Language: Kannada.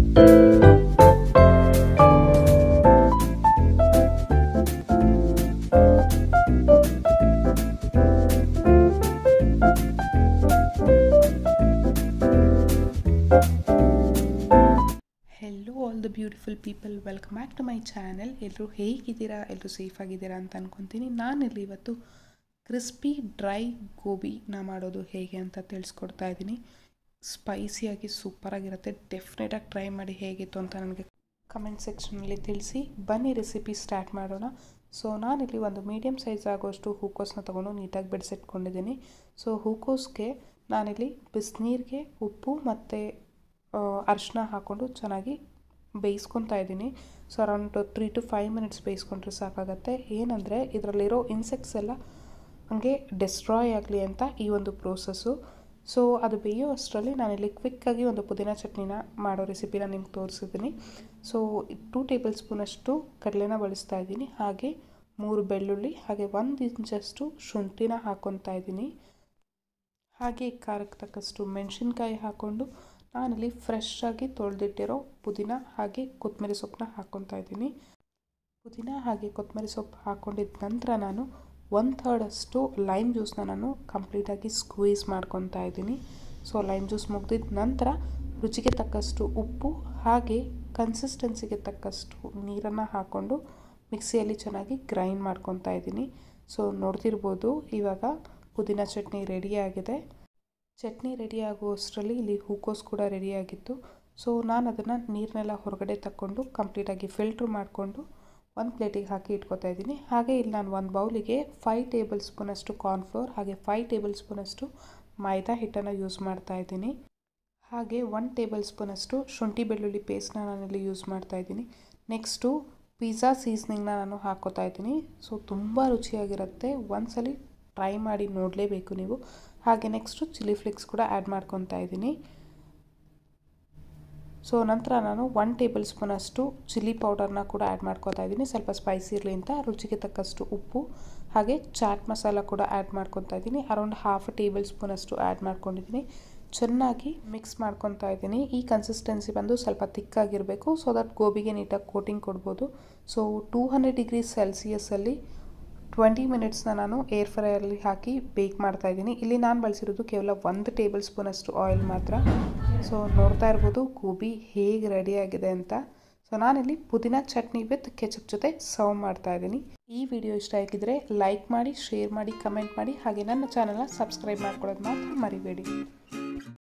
hello all the beautiful people welcome back to my channel ಎಲ್ಲರೂ ಹೇಗಿದ್ದೀರಾ ಎಲ್ಲರೂ ಸೇಫ್ ಆಗಿದ್ದೀರಾ ಅಂತ ಅನ್ಕೊತೀನಿ ನಾನಿಲ್ಲಿ ಇವತ್ತು ಕ್ರಿಸ್ಪಿ ಡ್ರೈ ಗೋಬಿನ ಮಾಡೋದು ಹೇಗೆ ಅಂತ ತಿಳಿಸ್ಕೊಡ್ತಾ ಇದ್ದೀನಿ ಸ್ಪೈಸಿಯಾಗಿ ಸೂಪರಾಗಿರುತ್ತೆ ಡೆಫಿನೆಟಾಗಿ ಟ್ರೈ ಮಾಡಿ ಹೇಗಿತ್ತು ಅಂತ ನನಗೆ ಕಮೆಂಟ್ ಸೆಕ್ಷನಲ್ಲಿ ತಿಳಿಸಿ ಬನ್ನಿ ರೆಸಿಪಿ ಸ್ಟಾರ್ಟ್ ಮಾಡೋಣ ಸೊ ನಾನಿಲ್ಲಿ ಒಂದು ಮೀಡಿಯಮ್ ಸೈಜ್ ಆಗೋಷ್ಟು ಹೂಕೋಸನ್ನ ತೊಗೊಂಡು ನೀಟಾಗಿ ಬಿಡಿಸಿಟ್ಕೊಂಡಿದ್ದೀನಿ ಸೊ ಹೂಕೋಸ್ಗೆ ನಾನಿಲ್ಲಿ ಬಿಸಿನೀರಿಗೆ ಉಪ್ಪು ಮತ್ತು ಅರಿಶಿನ ಹಾಕ್ಕೊಂಡು ಚೆನ್ನಾಗಿ ಬೇಯಿಸ್ಕೊತಾ ಇದ್ದೀನಿ so around three to five minutes ಬೇಯಿಸ್ಕೊಂಡ್ರೆ ಸಾಕಾಗತ್ತೆ ಏನಂದರೆ ಇದರಲ್ಲಿರೋ ಇನ್ಸೆಕ್ಟ್ಸ್ ಎಲ್ಲ ಹಂಗೆ ಡೆಸ್ಟ್ರಾಯ್ ಆಗಲಿ ಅಂತ ಈ ಒಂದು ಪ್ರೋಸೆಸ್ಸು ಸೊ ಅದು ಬೇಯೋ ಅಷ್ಟರಲ್ಲಿ ನಾನಿಲ್ಲಿ ಕ್ವಿಕ್ಕಾಗಿ ಒಂದು ಪುದೀನ ಚಟ್ನಿನ ಮಾಡೋ ರೆಸಿಪಿನ ನಿಮ್ಗೆ ತೋರಿಸಿದ್ದೀನಿ ಸೊ ಟೂ ಟೇಬಲ್ ಸ್ಪೂನಷ್ಟು ಕಡಲೆನ ಬಳಸ್ತಾ ಇದ್ದೀನಿ ಹಾಗೆ ಮೂರು ಬೆಳ್ಳುಳ್ಳಿ ಹಾಗೆ ಒಂದು ಇಂಚಷ್ಟು ಶುಂಠಿನ ಹಾಕ್ಕೊತಾ ಇದ್ದೀನಿ ಹಾಗೆ ಖಾರಕ್ಕೆ ತಕ್ಕಷ್ಟು ಮೆಣಸಿನ್ಕಾಯಿ ಹಾಕ್ಕೊಂಡು ನಾನಿಲ್ಲಿ ಫ್ರೆಶ್ ಆಗಿ ತೊಳೆದಿಟ್ಟಿರೋ ಪುದೀನ ಹಾಗೆ ಕೊತ್ತಂಬರಿ ಸೊಪ್ಪನ್ನ ಹಾಕ್ಕೊತಾ ಇದ್ದೀನಿ ಪುದೀನ ಹಾಗೆ ಕೊತ್ತಂಬರಿ ಸೊಪ್ಪು ಹಾಕ್ಕೊಂಡಿದ್ದ ನಂತರ ನಾನು ಒನ್ ಥರ್ಡಷ್ಟು ಲೈಮ್ ಜ್ಯೂಸನ್ನ ನಾನು ಕಂಪ್ಲೀಟಾಗಿ ಸ್ಕ್ವೀಸ್ ಮಾಡ್ಕೊತಾ ಇದ್ದೀನಿ ಸೊ ಲೈಮ್ ಜ್ಯೂಸ್ ಮುಗ್ದಿದ ನಂತರ ರುಚಿಗೆ ತಕ್ಕಷ್ಟು ಉಪ್ಪು ಹಾಗೆ ಕನ್ಸಿಸ್ಟೆನ್ಸಿಗೆ ತಕ್ಕಷ್ಟು ನೀರನ್ನು ಹಾಕ್ಕೊಂಡು ಮಿಕ್ಸಿಯಲ್ಲಿ ಚೆನ್ನಾಗಿ ಗ್ರೈಂಡ್ ಮಾಡ್ಕೊತಾ ಇದ್ದೀನಿ ಸೊ ನೋಡ್ತಿರ್ಬೋದು ಇವಾಗ ಪುದೀನ ಚಟ್ನಿ ರೆಡಿಯಾಗಿದೆ ಚಟ್ನಿ ರೆಡಿ ಆಗುವಷ್ಟರಲ್ಲಿ ಇಲ್ಲಿ ಹೂಕೋಸ್ ಕೂಡ ರೆಡಿಯಾಗಿತ್ತು ಸೊ ನಾನು ಅದನ್ನು ನೀರನ್ನೆಲ್ಲ ಹೊರಗಡೆ ತಕ್ಕೊಂಡು ಕಂಪ್ಲೀಟಾಗಿ ಫಿಲ್ಟ್ರ್ ಮಾಡಿಕೊಂಡು ಒಂದು ಪ್ಲೇಟಿಗೆ ಹಾಕಿ ಇಟ್ಕೊತಾ ಇದ್ದೀನಿ ಹಾಗೆ ಇಲ್ಲಿ ನಾನು ಒಂದು ಬೌಲಿಗೆ ಫೈವ್ ಟೇಬಲ್ ಸ್ಪೂನಷ್ಟು ಕಾರ್ನ್ಫ್ಲೋರ್ ಹಾಗೆ ಫೈವ್ ಟೇಬಲ್ ಸ್ಪೂನಷ್ಟು ಮೈದಾ ಹಿಟ್ಟನ್ನು ಯೂಸ್ ಮಾಡ್ತಾ ಇದ್ದೀನಿ ಹಾಗೆ ಒನ್ ಟೇಬಲ್ ಸ್ಪೂನಷ್ಟು ಶುಂಠಿ ಬೆಳ್ಳುಳ್ಳಿ ಪೇಸ್ಟ್ನ ನಾನಿಲ್ಲಿ ಯೂಸ್ ಮಾಡ್ತಾ ಇದ್ದೀನಿ ನೆಕ್ಸ್ಟು ಪಿಜ್ಜಾ ಸೀಸ್ನಿಂಗ್ನ ನಾನು ಹಾಕ್ಕೋತಾ ಇದ್ದೀನಿ ಸೊ ತುಂಬ ರುಚಿಯಾಗಿರುತ್ತೆ ಒಂದ್ಸಲಿ ಟ್ರೈ ಮಾಡಿ ನೋಡಲೇಬೇಕು ನೀವು ಹಾಗೆ ನೆಕ್ಸ್ಟು ಚಿಲ್ಲಿ ಫ್ಲೇಕ್ಸ್ ಕೂಡ ಆ್ಯಡ್ ಮಾಡ್ಕೊತಾ ಇದ್ದೀನಿ ಸೊ ನಂತರ ನಾನು ಒನ್ ಟೇಬಲ್ ಸ್ಪೂನಷ್ಟು ಚಿಲ್ಲಿ ಪೌಡರ್ನ ಕೂಡ ಆ್ಯಡ್ ಮಾಡ್ಕೊತಾ ಇದ್ದೀನಿ ಸ್ವಲ್ಪ ಸ್ಪೈಸಿ ಇರಲಿ ಅಂತ ರುಚಿಗೆ ತಕ್ಕಷ್ಟು ಉಪ್ಪು ಹಾಗೆ ಚಾಟ್ ಮಸಾಲ ಕೂಡ ಆ್ಯಡ್ ಮಾಡ್ಕೊತಾ ಇದ್ದೀನಿ ಅರೌಂಡ್ ಹಾಫ್ ಟೇಬಲ್ ಸ್ಪೂನಷ್ಟು ಆ್ಯಡ್ ಮಾಡ್ಕೊಂಡಿದ್ದೀನಿ ಚೆನ್ನಾಗಿ ಮಿಕ್ಸ್ ಮಾಡ್ಕೊತಾ ಇದ್ದೀನಿ ಈ ಕನ್ಸಿಸ್ಟೆನ್ಸಿ ಬಂದು ಸ್ವಲ್ಪ ತಿಕ್ಕಾಗಿರಬೇಕು ಸೊ ದಟ್ ಗೋಬಿಗೆ ನೀಟಾಗಿ ಕೋಟಿಂಗ್ ಕೊಡ್ಬೋದು ಸೊ ಟೂ ಹಂಡ್ರೆಡ್ ಡಿಗ್ರಿ ಸೆಲ್ಸಿಯಸ್ಸಲ್ಲಿ ಟ್ವೆಂಟಿ ಮಿನಿಟ್ಸ್ನ ನಾನು ಏರ್ ಫ್ರೈಯಲ್ಲಿ ಹಾಕಿ ಬೇಕ್ ಮಾಡ್ತಾ ಇದ್ದೀನಿ ಇಲ್ಲಿ ನಾನು ಬಳಸಿರೋದು ಕೇವಲ ಒಂದು ಟೇಬಲ್ ಸ್ಪೂನಷ್ಟು ಆಯಿಲ್ ಮಾತ್ರ ಸೊ ನೋಡ್ತಾ ಇರ್ಬೋದು ಗೋಬಿ ಹೇಗೆ ರೆಡಿಯಾಗಿದೆ ಅಂತ ಸೊ ನಾನಿಲ್ಲಿ ಪುದೀನ ಚಟ್ನಿ ವಿತ್ ಕೆಚಪ್ ಜೊತೆ ಸರ್ವ್ ಮಾಡ್ತಾ ಇದ್ದೀನಿ ಈ ವಿಡಿಯೋ ಇಷ್ಟ ಆಗಿದ್ರೆ ಲೈಕ್ ಮಾಡಿ ಶೇರ್ ಮಾಡಿ ಕಮೆಂಟ್ ಮಾಡಿ ಹಾಗೆ ನನ್ನ ಚಾನಲ್ನ ಸಬ್ಸ್ಕ್ರೈಬ್ ಮಾಡ್ಕೊಳ್ಳೋದು ಮಾತ್ರ ಮರಿಬೇಡಿ